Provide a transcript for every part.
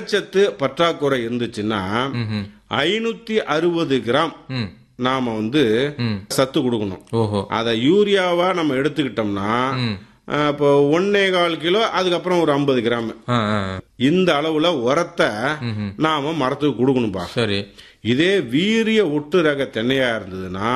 தழைச்சத்து பற்றாக்குறை இருந்துச்சுன்னா ம்ஹும். ஐநூத்தி அறுபது கிராம் ம் நாம வந்து ம் சத்து கொடுக்கணும் ஓஹோ அதை யூரியாவா நம்ம எடுத்துக்கிட்டோம்னா ம் அஹ், இப்போ ஒன்னே கால் கிலோ அதுக்கப்புறம் ஒரு ஐம்பது கிராம் ஆ ஆ இந்த அளவுல உரத்தை ம்ஹும். நாம மரத்துக்கு கொடுக்கணும்பா சரி இதே வீரிய ஒட்டு ரக தென்னையா இருந்ததுன்னா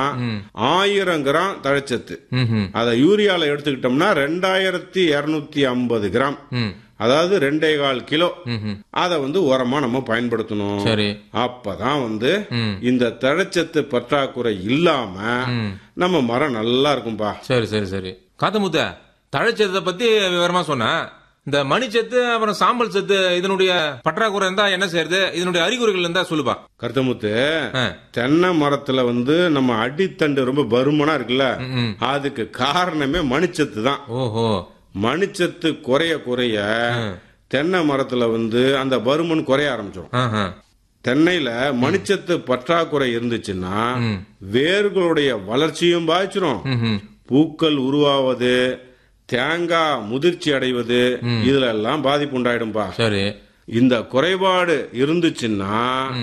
ஆயிரம் கிராம் தழைச்சத்து ம்ஹும். அதை யூரியால எடுத்துக்கிட்டோம்னா ரெண்டாயிரத்தி இருநூத்தி ஐம்பது கிராம் ம் அதாவது ரெண்டே கால் கிலோ ம்ஹும். அதை வந்து உரமா நம்ம பயன்படுத்தணும் சரி அப்பதான் வந்து ம் இந்த தழைச்சத்து பற்றாக்குறை இல்லாம ம் நம்ம மரம் நல்லா இருக்கும்பா சரி சரி சரி காத்தமுத்த தழைச்சத்தை பத்தி விவரமா சொன்னேன் இந்த மணிச்சத்து அப்புறம் சாம்பல் சத்து இதனுடைய பற்றாக்குறை இருந்தா என்ன செய்யறது இதனுடைய அறிகுறிகள் இருந்தா சொல்லுப்பா கருத்தமுத்து ஆ. தென்னை மரத்துல வந்து நம்ம அடித்தண்டு ரொம்ப பருமனா இருக்குல்ல ம், ம். அதுக்கு காரணமே மணிச்சத்து தான் ஓஹோ மணிச்சத்து குறைய குறைய தென்னை மரத்துல வந்து அந்த பருமன் குறைய ஆரம்பிச்சிடும் ஆஹா. தென்னையில மணிச்சத்து பற்றாக்குறை இருந்துச்சுன்னா ம். வேர்களுடைய வளர்ச்சியும் பாதிச்சிரும் ம்ஹும். பூக்கள் உருவாவது தேங்காய் முதிர்ச்சி அடைவது இதுல எல்லாம் பாதிப்பு உண்டாயிடும்பா சரி இந்த குறைபாடு இருந்துச்சுன்னா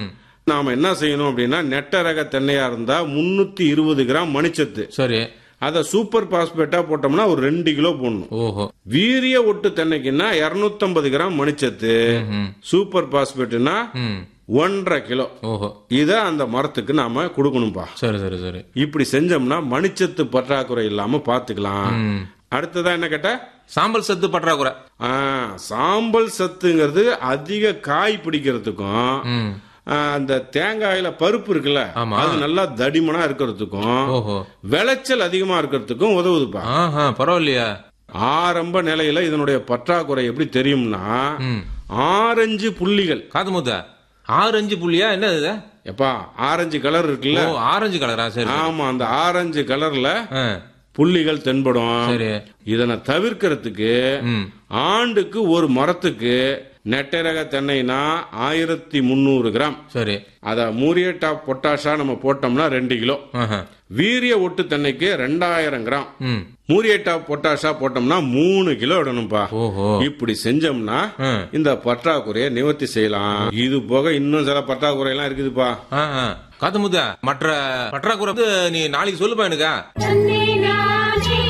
நாம என்ன செய்யணும் அப்படின்னா நெட்ட ரக தென்னையா இருந்தா முன்னூத்தி இருபது கிராம் மணிச்சத்து சரி அத சூப்பர் பாஸ்பேட்டா போட்டோம்னா ஒரு ரெண்டு கிலோ போடணும் ஓஹோ வீரிய ஒட்டு தென்னைக்குன்னா 250 கிராம் மணிச்சத்து ம்ஹும். சூப்பர் பாஸ்பேட்னா ம் ஒன்றரை கிலோ ஓஹோ இத அந்த மரத்துக்கு நாம கொடுக்கணும்பா சரி சரி சரி இப்படி செஞ்சோம்னா மணிச்சத்து பற்றாக்குறை இல்லாம பாத்துக்கலாம் ம். அடுத்ததா என்ன கேட்ட சாம்பல் சத்து பற்றாக்குறை ஆ, சாம்பல் சத்துங்கிறது அதிக காய் பிடிக்கிறதுக்கும் ம் ஆ, அந்த தேங்காயில பருப்பு இருக்குல்ல ஆமா. அது நல்லா தடிமனா இருக்கிறதுக்கும் ஓஹோ விளைச்சல் அதிகமா இருக்கிறதுக்கும் உதவுதுப்பா ஆஹா பரவாயில்லையா ஆரம்ப நிலையில இதனுடைய பற்றாக்குறை எப்படி தெரியும்னா ம் ஆரஞ்சு புள்ளிகள் காத்தமுத்த ஆரஞ்சு புள்ளியா என்ன இது எப்பா ஆரஞ்சு கலர் இருக்குல்ல ஓ ஆரஞ்சு கலரா சரி ஆமா அந்த ஆரஞ்சு கலர்ல ஆ, புள்ளிகள் தென்படும் சரி இதனை தவிர்க்கிறதுக்கு ம் ஆண்டுக்கு ஒரு மரத்துக்கு நெட்டரக தென்னைனா ஆயிரத்தி முந்நூறு கிராம் சரி அத மூரியட்டா பொட்டாஷா நம்ம போட்டோம்னா ரெண்டு கிலோ ஆஹா. வீரிய ஒட்டு தென்னைக்கு ரெண்டாயிரம் கிராம் ம் மூரியட்டா பொட்டாஷா போட்டோம்னா மூணு கிலோ இடணும்பா ஓஹோ இப்படி செஞ்சோம்னா ஆ. இந்த பற்றாக்குறையை நிவர்த்தி செய்யலாம் இது போக இன்னும் சில பற்றாக்குறை எல்லாம் இருக்குதுப்பா ஆ, ஆ. காத்தமுத்த மற்ற பற்றாக்குறை வந்து நீ நாளைக்கு சொல்லுப்பா எனக்கா தன்னே நானே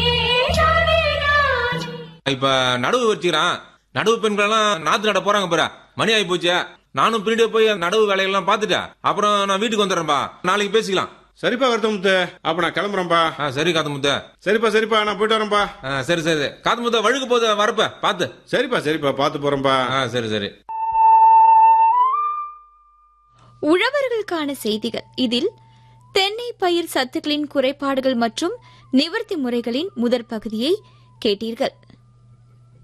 நானே நானே இப்ப நடுவு வச்சுக்கிறான் நடுவு பெண்கள் எல்லாம் நாத்து நட போறாங்க பாரு மணி ஆகி போச்சு நானும் பின்னாடியே போய் நடுவு வேலையெல்லாம் பார்த்துட்டேன் அப்புறம் நான் வீட்டுக்கு வந்துடுறேன்பா நாளைக்கு பேசிக்கலாம் சரிப்பா கருத்தமுத்து அப்ப நான் கிளம்புறேன்பா ஆ சரி காத்தமுத்த சரிப்பா சரிப்பா நான் போயிட்டு வரேன்பா ஆ, சரி சரி காத்தமுத்த வழுக்கு போது வரப்ப பார்த்து சரிப்பா சரிப்பா பார்த்து போறேன்பா ஆ சரி சரி உழவர்களுக்கான செய்திகள் இதில் தென்னை பயிர் சத்துக்களின் குறைபாடுகள் மற்றும் நிவர்த்தி முறைகளின் முதற் பகுதியை கேட்டீர்கள்